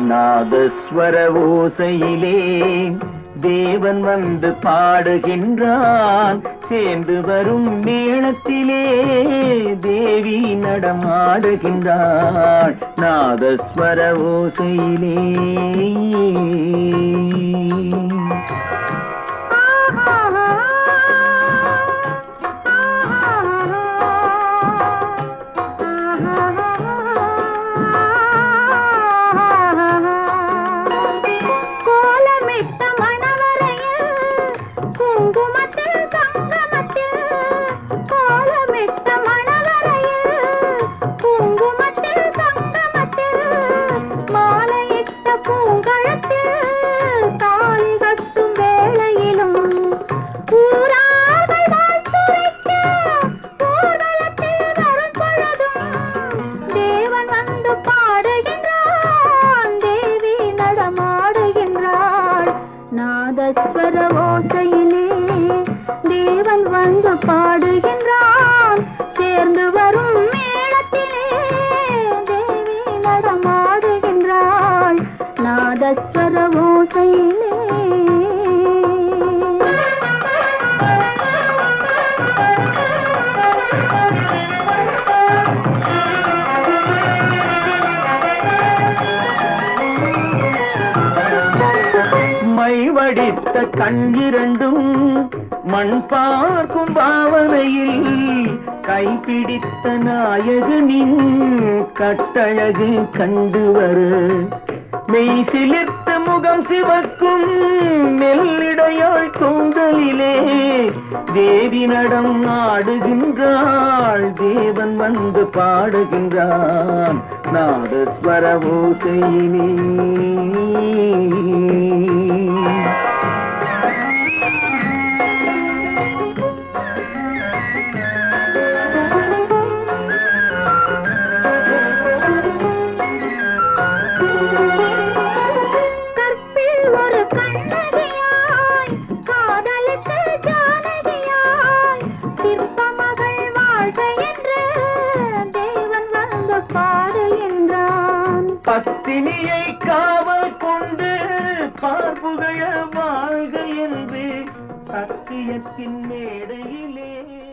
நாதஸ்வர ஓசையிலே தேவன் வந்து பாடுகின்றான் சேர்ந்து வரும் மேளத்திலே தேவி நடமாடுகின்றாள் நாதஸ்வர ஓசையிலே கோலமிட்ட மணவரையில் குங்குமத்தில் சங்கமத்தில் கோலமிட்ட மணவரையில் குங்குமத்தில் சங்கமத்தில் மாலையிட்ட பூங்கழத்தில் தாலி கட்டும் வேளையிலும் ஊரார்கள் வாழ்த்துரைக்க ஊர்வலத்தில் வரும் பொழுதும் தேவன் வந்து பாடுகின்றான் தேவி நடமாடுகின்றாள் நாதஸ்வர ஓசையிலே தேவன் வந்து பாடுகின்றான் சேர்ந்து வரும் மேளத்திலே தேவி நடமாடுகின்றாள் நாதஸ்வர ஓசையிலே மை வடித்த கண்ணிரண்டும் மண் பார்க்கும் பாவனையில் கைப்பிடித்த நாயகனின் கட்டழகு கண்டு வரு மெய் சிலிர்த்த முகம் சிவக்கும் மெல்லிடையாள் கூந்தலிலே தேவி நடம் ஆடுகின்றாள் தேவன் வந்து பாடுகின்றான் நாதஸ்வர ஓசையிலே கற்பில் ஒரு கண்ணகியாய் காதலுக்கு ஜானகியாய் சிற்ப மகள் வாழ்க என்று தேவன் வந்து பாடுகின்றான் பத்தினியை காவல் கொண்டு பார்ப்புகழ வாழ்க என்று சத்தியத்தின் மேடையிலே